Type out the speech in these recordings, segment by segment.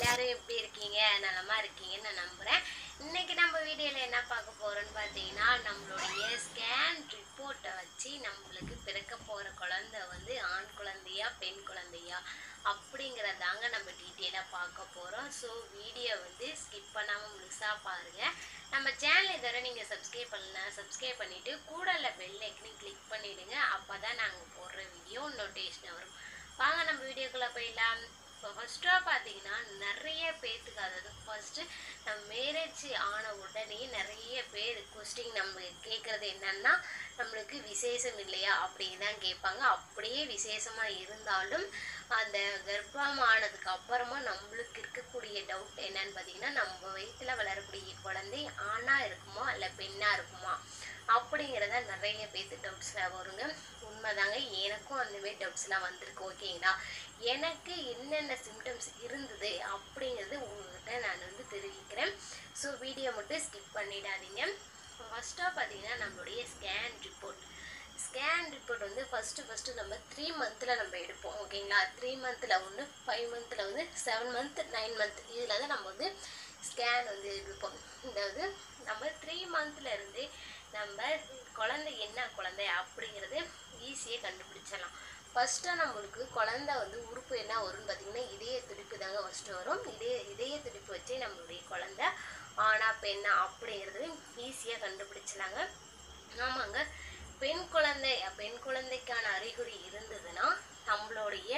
எல்லாரும் எப்படி இருக்கீங்க நலமா இருக்கீங்கன்னு நான் நம்புறேன் இன்னைக்கு நம்ம வீடியோல என்ன பார்க்க போறோம்னு பார்த்தீங்கன்னா நம்மளுடைய ஸ்கேன் ரிப்போர்ட்டை வச்சு நம்மளுக்கு பிறக்க போற குழந்தை வந்து ஆண் குழந்தையா பெண் குழந்தையா அப்படிங்கிறதாங்க நம்ம டீட்டெயிலாக பார்க்க போகிறோம் ஸோ வீடியோ வந்து ஸ்கிப் பண்ணாமல் முழுசாக பாருங்கள் நம்ம சேனல் இதுவரை நீங்கள் சப்ஸ்கிரைப் பண்ணலாம் சப்ஸ்கிரைப் பண்ணிவிட்டு கூடல பெல் ஐக்கனையும் கிளிக் பண்ணிவிடுங்க அப்போ தான் நாங்கள் போடுற வீடியோ நோட்டிஃபிகேஷன் வரும் வாங்க நம்ம வீடியோக்குள்ளே போயிடலாம் இப்போ ஃபஸ்ட்டாக பார்த்தீங்கன்னா நிறைய பேர்த்துக்கு அதாவது ஃபஸ்ட்டு நம்ம மேரேஜ் ஆன உடனே நிறைய பேர் கொஸ்டின் நம்ம கேட்குறது என்னன்னா நம்மளுக்கு விசேஷம் இல்லையா அப்படின்னு தான் கேட்பாங்க அப்படியே விசேஷமாக இருந்தாலும் அந்த கர்ப்பம் ஆனதுக்கு அப்புறமா நம்மளுக்கு இருக்கக்கூடிய டவுட் என்னன்னு பார்த்தீங்கன்னா நம்ம வயிற்றுல வளரக்கூடிய குழந்தை ஆணாக இருக்குமா இல்லை பெண்ணாக இருக்குமா அப்படிங்கிறத நிறைய பேர்த்து டவுட்ஸ்லாம் வருங்க உண்மைதாங்க எனக்கும் அந்த மாதிரி டவுட்ஸ்லாம் வந்திருக்கு ஓகேங்களா எனக்கு என்னென்ன சிம்டம்ஸ் இருந்தது அப்படிங்கிறது உங்ககிட்ட நான் வந்து தெரிவிக்கிறேன் ஸோ வீடியோ மட்டும் ஸ்கிப் பண்ணிடாதீங்க ஃபஸ்ட்டாக பார்த்தீங்கன்னா நம்மளுடைய ஸ்கேன் ரிப்போர்ட் ஸ்கேன் ரிப்போர்ட் வந்து ஃபஸ்ட்டு ஃபஸ்ட்டு நம்ம த்ரீ மந்தில் நம்ம எடுப்போம் ஓகேங்களா த்ரீ மந்தில் ஒன்று ஃபைவ் மந்தில் வந்து செவன் மந்த் நைன் மந்த் இதில் தான் நம்ம வந்து ஸ்கேன் வந்து எடுப்போம் அதாவது நம்ம த்ரீ மந்த்ல இருந்து நம்ம குழந்தை என்ன குழந்தை அப்படிங்கிறது ஈஸியாக கண்டுபிடிச்சிடலாம் ஃபஸ்ட்டாக நம்மளுக்கு குழந்தை வந்து உறுப்பு என்ன வரும்னு பார்த்தீங்கன்னா இதய துடிப்பு தாங்க ஃபஸ்ட்டு வரும் இதய இதய துடிப்பு வச்சு நம்மளுடைய குழந்தை ஆணா பெண்ணா அப்படிங்கிறது ஈஸியாக கண்டுபிடிச்சலாங்க ஆமாங்க பெண் குழந்தை பெண் குழந்தைக்கான அறிகுறி இருந்ததுன்னா நம்மளுடைய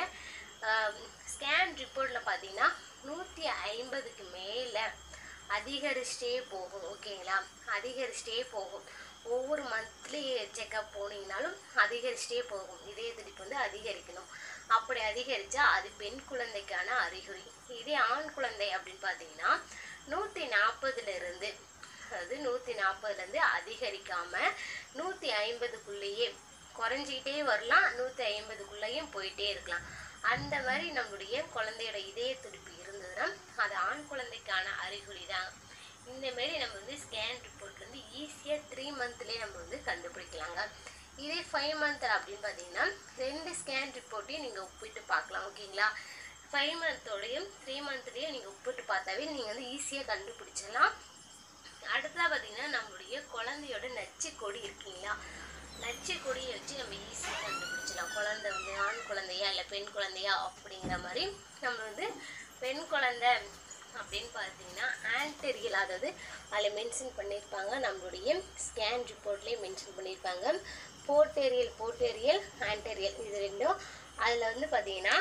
ஸ்கேன் ரிப்போர்ட்டில் பார்த்தீங்கன்னா நூற்றி ஐம்பதுக்கு மேலே அதிகரிச்சிட்டே போகும் ஓகேங்களா அதிகரிச்சிட்டே போகும் ஒவ்வொரு மந்த்லி செக்கப் போனீங்கனாலும் அதிகரிச்சிட்டே போகும் இதய துடிப்பு வந்து அதிகரிக்கணும் அப்படி அதிகரித்தா அது பெண் குழந்தைக்கான அறிகுறி இதே ஆண் குழந்தை அப்படின்னு பார்த்தீங்கன்னா நூற்றி நாற்பதுலேருந்து அதாவது நூற்றி நாற்பதுலேருந்து அதிகரிக்காமல் நூற்றி ஐம்பதுக்குள்ளேயே குறைஞ்சிக்கிட்டே வரலாம் நூற்றி ஐம்பதுக்குள்ளேயும் போயிட்டே இருக்கலாம் அந்த மாதிரி நம்மளுடைய குழந்தையோட இதய துடிப்பு இருந்ததுன்னா அது ஆண் குழந்தைக்கான அறிகுறி தான் இந்த மாரி நம்ம வந்து ஸ்கேன் ரிப்போர்ட் வந்து ஈஸியாக த்ரீ மந்த்லேயே நம்ம வந்து கண்டுபிடிக்கலாங்க இதே ஃபைவ் மந்த் அப்படின்னு பார்த்தீங்கன்னா ரெண்டு ஸ்கேன் ரிப்போர்ட்டையும் நீங்கள் ஒப்பிட்டு பார்க்கலாம் ஓகேங்களா ஃபைவ் மந்தோடையும் த்ரீ மந்த்லேயும் நீங்கள் ஒப்பிட்டு பார்த்தாவே நீங்கள் வந்து ஈஸியாக கண்டுபிடிச்சிடலாம் அடுத்ததாக பார்த்தீங்கன்னா நம்மளுடைய குழந்தையோட நச்சு கொடி இருக்கீங்களா நச்சு கொடியை வச்சு நம்ம ஈஸியாக கண்டுபிடிச்சிடலாம் குழந்தை வந்து ஆண் குழந்தையா இல்லை பெண் குழந்தையா அப்படிங்கிற மாதிரி நம்ம வந்து பெண் குழந்தை அப்படின்னு பார்த்தீங்கன்னா ஆன்டெரியல் அதாவது அதில் மென்ஷன் பண்ணியிருப்பாங்க நம்மளுடைய ஸ்கேன் ரிப்போர்ட்லேயே மென்ஷன் பண்ணியிருப்பாங்க போர்டேரியல் போர்டேரியல் ஆன்டெரியல் இது ரெண்டும் அதில் வந்து பார்த்தீங்கன்னா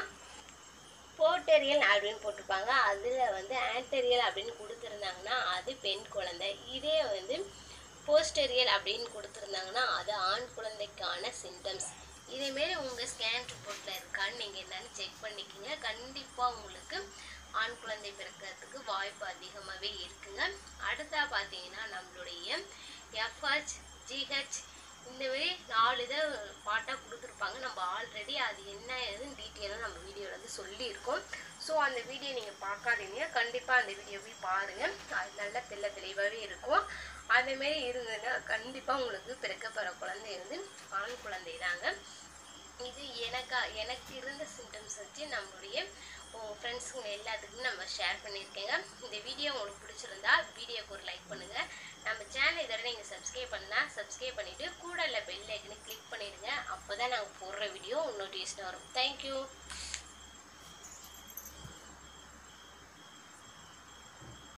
போர்டேரியல் அப்படின்னு போட்டிருப்பாங்க அதில் வந்து ஆன்டெரியல் அப்படின்னு கொடுத்துருந்தாங்கன்னா அது பெண் குழந்தை இதே வந்து போஸ்டெரியல் அப்படின்னு கொடுத்துருந்தாங்கன்னா அது ஆண் குழந்தைக்கான சிம்டம்ஸ் இதேமாரி உங்கள் ஸ்கேன் ரிப்போர்ட்டில் இருக்கான்னு நீங்கள் என்னென்னு செக் பண்ணிக்கிங்க கண்டிப்பாக உங்களுக்கு ஆண் குழந்தை பிறக்கிறதுக்கு வாய்ப்பு அதிகமாகவே இருக்குங்க அடுத்தா பார்த்தீங்கன்னா நம்மளுடைய எஃப்ஹெச் ஜிஹெச் இந்த மாதிரி நாலு இதை பாட்டாக கொடுத்துருப்பாங்க நம்ம ஆல்ரெடி அது என்ன ஏதுன்னு டீட்டெயிலாக நம்ம வீடியோவில் வந்து சொல்லியிருக்கோம் ஸோ அந்த வீடியோ நீங்கள் பார்க்காதீங்க கண்டிப்பாக அந்த வீடியோ போய் பாருங்கள் அது நல்ல தெல்ல தெளிவாகவே இருக்கும் அதேமாரி இருந்ததுன்னா கண்டிப்பாக உங்களுக்கு பிறக்க போகிற குழந்தை வந்து ஆண் குழந்தை தாங்க இது எனக்கா எனக்கு இருந்த சிம்டம்ஸ் வச்சு நம்மளுடைய ஃப்ரெண்ட்ஸுங்க எல்லாத்துக்குமே நம்ம ஷேர் பண்ணியிருக்கேங்க இந்த வீடியோ உங்களுக்கு பிடிச்சிருந்தா வீடியோக்கு ஒரு லைக் பண்ணுங்கள் நம்ம சேனல் இதோட நீங்கள் சப்ஸ்கிரைப் பண்ணால் சப்ஸ்கிரைப் பண்ணிவிட்டு கூட இல்லை பெல் ஐக்கனை கிளிக் பண்ணிடுங்க அப்போ தான் நாங்கள் போடுற வீடியோ நோட்டிஃபிகேஷன் வரும் தேங்க்யூ